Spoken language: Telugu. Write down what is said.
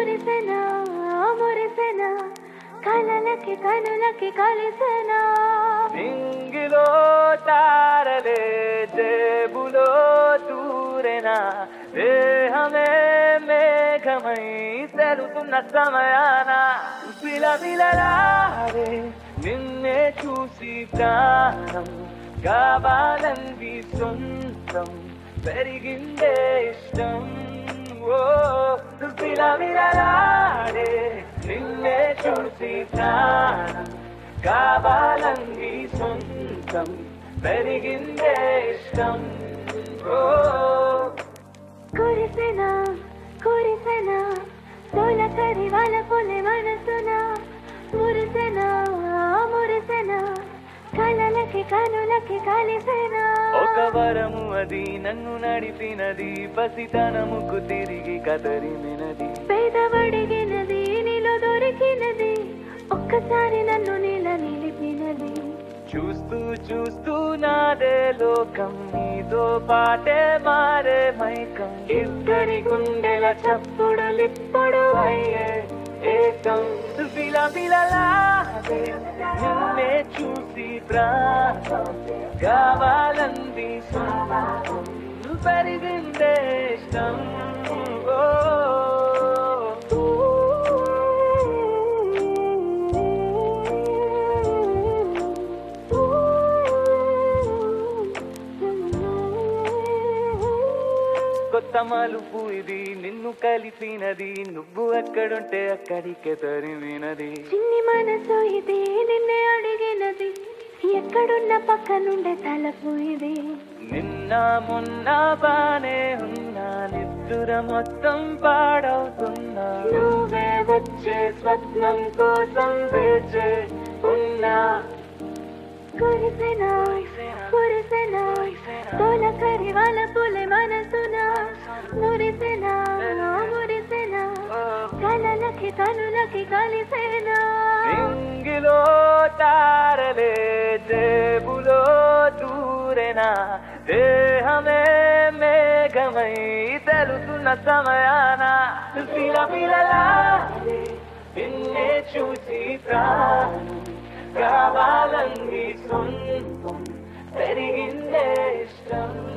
కురిసెనా మురిసెనా కలలకి కనులకి కలిసెనా నింగిలో తారలే జేబులో దూరెనా దేహమే మేఘమై తెరుతున్న సమయాన విలవిలలాడే నిన్నే చూసి ప్రాణం కావాలంది సొంతం పెరిగిందే ఇష్టం ఓ విలవిలలాడే నిన్నే చూసి ప్రాణం కావాలంది సొంతం పెరిగిందే ఇష్టం ఓ కురిసెనా కురిసెనా తొలకరి వాళ్ళ పొలి మనసునా మురిసెనా మురిసెనా కలలకి కనులకి కలిసెనా ఒక వరము అది నన్ను నడిపినది పసితనముకు తిరిగి కదరిమినది పేదవడిగినది నీలో దొరికినది ఒక్కసారి నన్ను నీల నిలిపినది చూస్తూ చూస్తూ నాదే లోకం నీతో పాటే మారే మైకం ఇద్దరి గుండెల చప్పుడలిప్పుడు అయ్యే ఏకం విలవిలలాడే నిన్నే చూసి ప్రాణం కావాలంది సొంతం పెరిగిందే ఇష్టం ఓ కొత్త మలుపు ఇది నిన్ను కలిపినది నువ్వు ఎక్కడుంటే అక్కడికే తరిమినది చిన్ని మనసు ఇది నిన్నే అడిగినది ఎక్కడున్న పక్క నుండే తలపు ఇది నిన్న మొన్న బానే ఉన్నా నిద్దుర మొత్తం పాడవుతున్నా నువ్వే వచ్చే స్వప్నం కోసం వేచే ఉన్నా కురిసెనా కురిసెనా తొలకరి వాళ్ళ పులి మనసున మురిసెనా మురిసెనా కలలకి కనులకి కలిసెనా నింగిలో తారలే జేబులో దూరెనా దేహమే మేఘమై తెలుతున్న సమయాన పిలపిలలాడే నిన్నే చూసి ప్రాణం కావాలంది సొంతం పెరిగిందే ఇష్టం